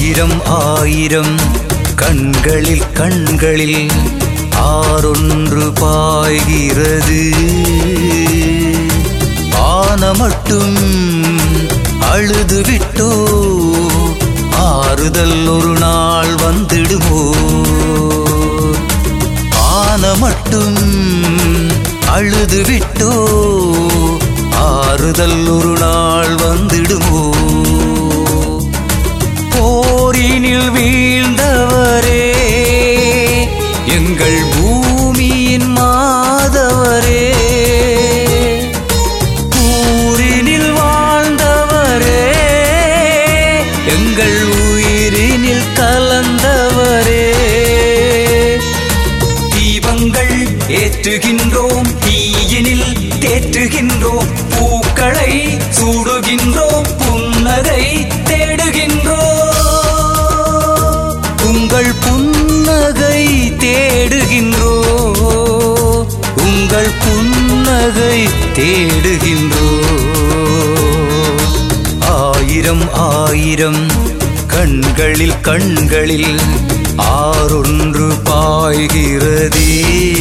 ஆயிரம் ஆயிரம் கண்களில் கண்களில் ஆறொன்று பாய்கிறது ஆன மட்டும் அழுது விட்டோ ஆறுதல் ஒரு நாள் வந்துடுமோ ஆன மட்டும் அழுது விட்டோ ஆறுதல் ஒரு நாள் வந்துடுமோ போரினில் வீழ்ந்தவரே எங்கள் பூமியின் மாதவரே ஊரினில் வாழ்ந்தவரே எங்கள் உயிரினில் கலந்தவரே தீபங்கள் ஏற்றுகின்றோம் தீயினில் தேற்றுகின்றோம் பூக்களை சூடுகின்றோம் புன்னகை தேடுகின்றோம் உங்கள் புன்னகை தேடுகின்றோ உங்கள் புன்னகை தேடுகின்றோ ஆயிரம் ஆயிரம் கண்களில் கண்களில் ஆறொன்று பாய்கிறதே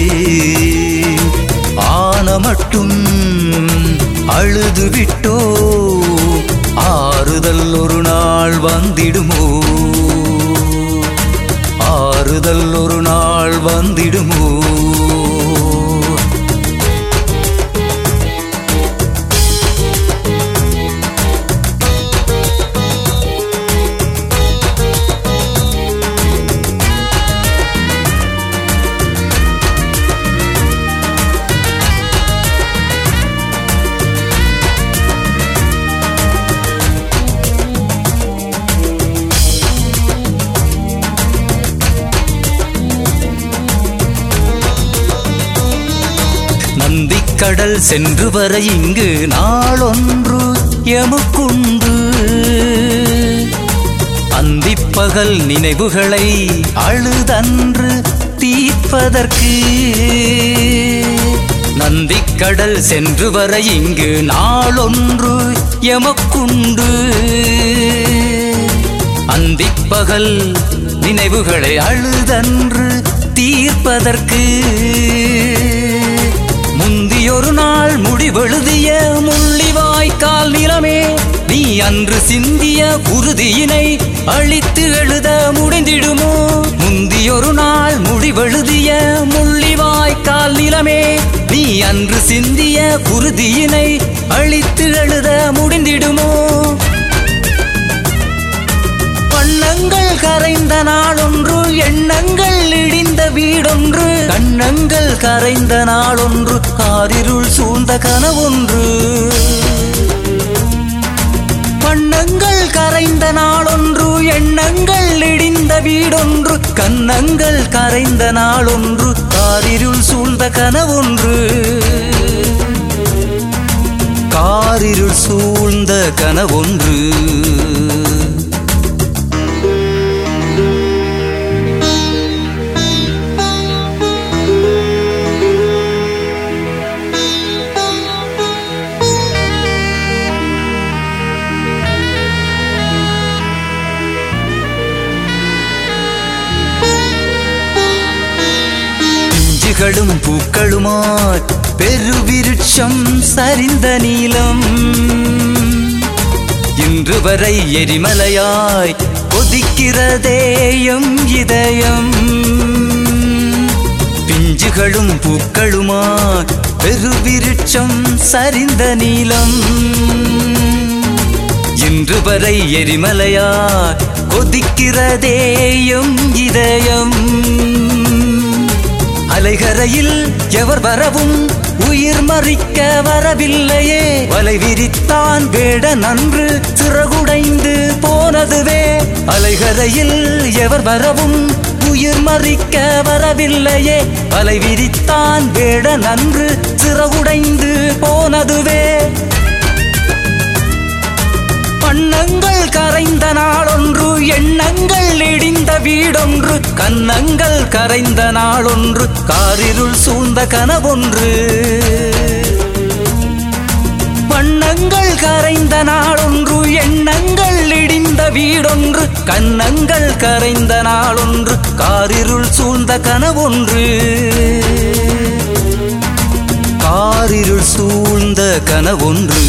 ஆன மட்டும் அழுது விட்டோ ஆறுதல் ஒரு நாள் வந்திடுமோ ஆறுதல் ஒரு நாள் வந்திடுமோ நந்திக்கடல் சென்று வர இங்கு நாளொன்று எமுக்குண்டு அந்திப்பகல் நினைவுகளை அழுதன்று தீர்ப்பதற்கு நந்திக்கடல் சென்று வர இங்கு நாளொன்று எமக்குண்டு அந்திப்பகல் நினைவுகளை அழுதன்று தீர்ப்பதற்கு முந்தியொரு நாள் முடிவெழுதிய முள்ளிவாய்க்கால் நிலமே நீ அன்று சிந்திய உறுதியினை அழித்து எழுத முடிந்திடுமோ முந்தியொரு நாள் முடிவெழுதிய முள்ளிவாய்க்கால் நிலமே நீ அன்று சிந்திய உறுதியினை அழித்து எழுத முடிந்திடுமோ வண்ணங்கள் கரைந்த நாளொன்று எண்ணங்கள் இடிந்த வீடொன்று கண்ணங்கள் கரைந்த நாளொன்று காரிருள் சூழ்ந்த கனவொன்று வண்ணங்கள் கரைந்த நாளொன்று எண்ணங்கள் இடிந்த வீடொன்று கண்ணங்கள் கரைந்த நாளொன்று காரிருள் சூழ்ந்த கனவொன்று காரிருள் சூழ்ந்த கனவொன்று பிஞ்சுகளும் பூக்களுமாய் பெருவிருட்சம் சரிந்த நீலம் இன்று வரை எரிமலையாய் கொதிக்கிறதேயம் இதயம் பிஞ்சுகளும் பூக்களுமாய் பெருவிருட்சம் சரிந்த நீலம் இன்று வரை எரிமலையாய் கொதிக்கிறதேயும் இதயம் அலைகரையில் எவர் வரவும் உயிர் மறிக்க வரவில்லையே வலை விரித்தான் வேட நன்று சிறகுடைந்து போனதுவே அலைகரையில் எவர் வரவும் உயிர் மறிக்க வரவில்லையே வலை விரித்தான் வேட நன்று சிறகுடைந்து போனதுவே வண்ணங்கள் கரைந்த நாளொன்று எண்ணங்கள் இடிந்த வீடொன்று கன்னங்கள் கரைந்த நாளொன்று காரிருள் சூழ்ந்த கனவொன்று வண்ணங்கள் கரைந்த நாளொன்று எண்ணங்கள் இடிந்த இடிந்த வீடொன்று கன்னங்கள் கரைந்த நாளொன்று காரிருள் சூழ்ந்த கனவொன்று காரிருள் சூழ்ந்த கனவொன்று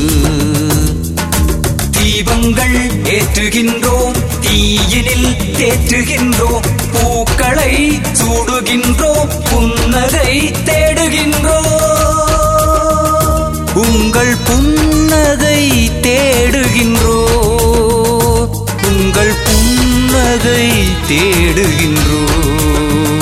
தீபங்கள் ஏற்றுகின்றோம் தீயினில் தேற்றுகின்றோம் பூக்களை சூடுகின்றோம் புன்னகை தேடுகின்றோம் உங்கள் புன்னகை தேடுகின்றோ உங்கள் புன்னகை தேடுகின்றோ